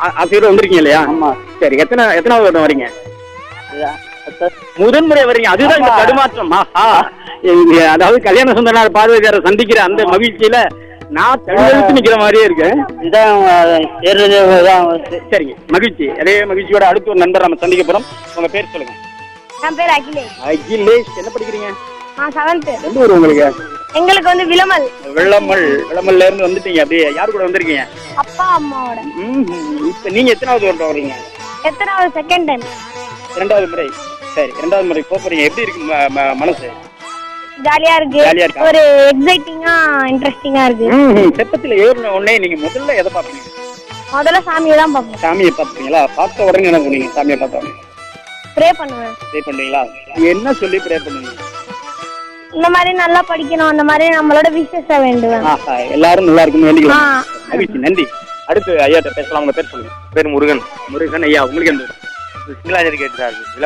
ஆ- ஆசிரியர் வந்திருக்கீங்க இல்லையா ஆமா சரி எத்தனை எத்தனாவது வருடம் வரீங்க இதான். அத்த- முதன்முறை வரீங்க அதுதான் இந்த ஆமா. தடுமாற்றம் ஆஹா இங்க அதாவது கல்யாண சுந்தரனார் பார்வையாரை சந்திக்கிற அந்த மகிழ்ச்சியில நான் தழுவெழுத்து நிக்கிற மாதிரியே இருக்கேன் இதான் அஹ், ஏறுறது இதான் வந்து. சரிங்க மகிழ்ச்சி அதே மகிழ்ச்சியோட அடுத்து ஒரு நண்பர் நம்ம சந்திக்க போறோம் உங்க பேர் சொல்லுங்க என் பேர் அகிலேஷ் அகிலேஷ் என்ன படிக்கிறீங்க நான் செவன்த்து எந்த ஊர் உங்களுக்கு எங்களுக்கு வந்து விளமல் வெள்ளமல் வெள்ளமல்ல இருந்து வந்துட்டீங்க அப்படியே யார் கூட வந்திருக்கீங்க அப்பா அம்மாவோட ம் இப்ப நீங்க எத்தனாவது வருடம் வரீங்க எத்தனாவது செகண்ட் டைம் இரண்டாவது முறை சரி இரண்டாவது முறை போக போறீங்க எப்படி இருக்கு ம- ம- மனசு ஜாலியா இருக்கு ஜாலியா இருக்கா? ஒரு எக்ஸைட்டிங்கா இன்ட்ரெஸ்டிங்கா இருக்கு ம் செப்பத்துல ஏறின உடனே நீங்க முதல்ல எதை பாப்பீங்க முதல்ல சாமியை தான் பார்ப்போம் சாமியை பார்ப்பீங்களா பார்த்த உடனே என்ன பண்ணுவீங்க சாமியை பார்த்தோம் ப்ரே பண்ணுவேன் ப்ரே பண்ணுவீங்களா என்ன சொல்லி ப்ரே பண்ணுவீங்க இந்த மாதிரி நல்லா படிக்கணும் அந்த மாதிரி நம்மளோட விஷஸ வேண்டுவேன் ஆஹா எல்லாரும் நல்லா இருக்குன்னு வேண்டிக்கலாம் ஆ. மகிழ்ச்சி நன்றி அடுத்து ஐயாட்ட பேசலாம் உங்க பேர் சொல்லுங்க பேர் முருகன் முருகன் ஐயா உங்களுக்கு எந்த ஊர்? சிங்களாஞ்சேரி கேட்டு சார்